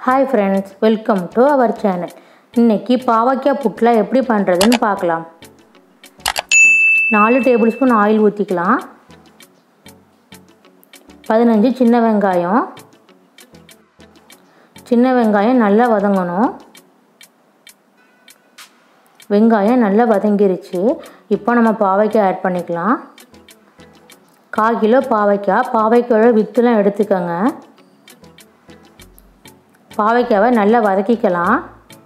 hi friends welcome to our channel இன்னைக்கு பாவக்காய் புட்லாம் எப்படி பண்ணுறதுன்னு பார்க்கலாம் நாலு டேபிள் ஸ்பூன் ஆயில் ஊற்றிக்கலாம் பதினஞ்சு சின்ன வெங்காயம் சின்ன வெங்காயம் நல்லா வதங்கணும் வெங்காயம் நல்லா வதங்கிருச்சு இப்போ நம்ம பாவைக்காய் ஆட் பண்ணிக்கலாம் கால் கிலோ பாவைக்காய் பாவைக்காயோட வித்துலாம் எடுத்துக்கோங்க பாவைக்காவை நல்லா வதக்கிக்கலாம்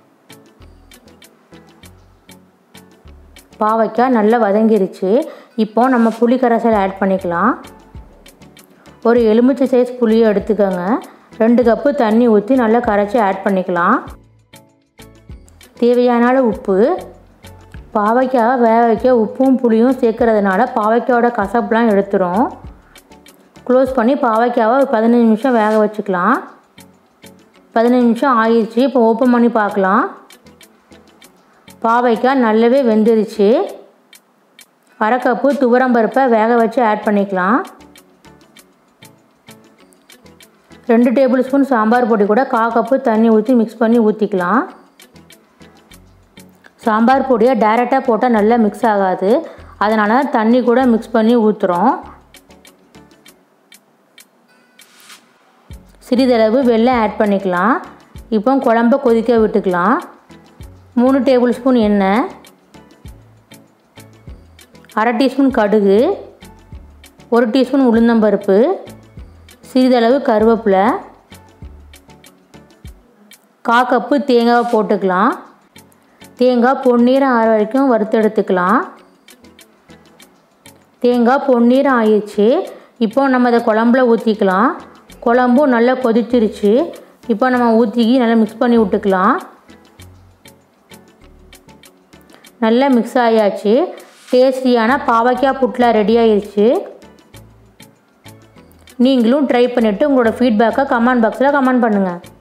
பாவைக்காய் நல்லா வதங்கிருச்சு இப்போ நம்ம புளி கரைசல் ஆட் பண்ணிக்கலாம் ஒரு எலுமிச்சை சைஸ் புளியை எடுத்துக்கோங்க ரெண்டு கப்பு தண்ணி ஊற்றி நல்லா கரைச்சி ஆட் பண்ணிக்கலாம் தேவையான அளவு உப்பு பாவைக்காவை வேக வைக்க உப்பும் புளியும் சேர்க்கறதுனால பாவைக்காயோட கசப்புலாம் எடுத்துரும் க்ளோஸ் பண்ணி பாவைக்காவை ஒரு பதினஞ்சு நிமிஷம் வேக வச்சுக்கலாம் பதினஞ்சு நிமிஷம் ஆயிடுச்சு இப்போ ஓப்பன் பண்ணி பார்க்கலாம் பாவைக்காய் நல்லாவே வெந்துருச்சு அரை கப்பு துவரம்பருப்பை வேக வச்சு ஆட் பண்ணிக்கலாம் ரெண்டு டேபிள் ஸ்பூன் சாம்பார் பொடி கூட கா கப்பு தண்ணி ஊற்றி மிக்ஸ் பண்ணி ஊற்றிக்கலாம் சாம்பார் பொடியை டைரெக்டாக போட்டால் நல்லா மிக்ஸ் ஆகாது அதனால் தண்ணி கூட மிக்ஸ் பண்ணி ஊற்றுறோம் சிறிதளவு வெள்ளம் ஆட் பண்ணிக்கலாம் இப்போ குழம்ப கொதிக்க விட்டுக்கலாம் மூணு டேபிள் ஸ்பூன் எண்ணெய் அரை டீஸ்பூன் கடுகு ஒரு டீஸ்பூன் உளுந்தம்பருப்பு சிறிதளவு கருவேப்பிலை கா கப்பு தேங்காவை போட்டுக்கலாம் தேங்காய் பொன்னீரம் ஆற வரைக்கும் வறுத்தெடுத்துக்கலாம் தேங்காய் பொன்னீரம் ஆயிடுச்சு இப்போ நம்ம இதை குழம்புல ஊற்றிக்கலாம் குழம்பும் நல்லா கொதிச்சிருச்சு இப்போ நம்ம ஊற்றி நல்லா மிக்ஸ் பண்ணி விட்டுக்கலாம் நல்லா மிக்ஸ் ஆயாச்சு டேஸ்டியான பாவக்காய் புட்லாம் ரெடி ஆயிடுச்சு நீங்களும் ட்ரை பண்ணிவிட்டு உங்களோட ஃபீட்பேக்கை கமெண்ட் பாக்ஸில் கமெண்ட் பண்ணுங்கள்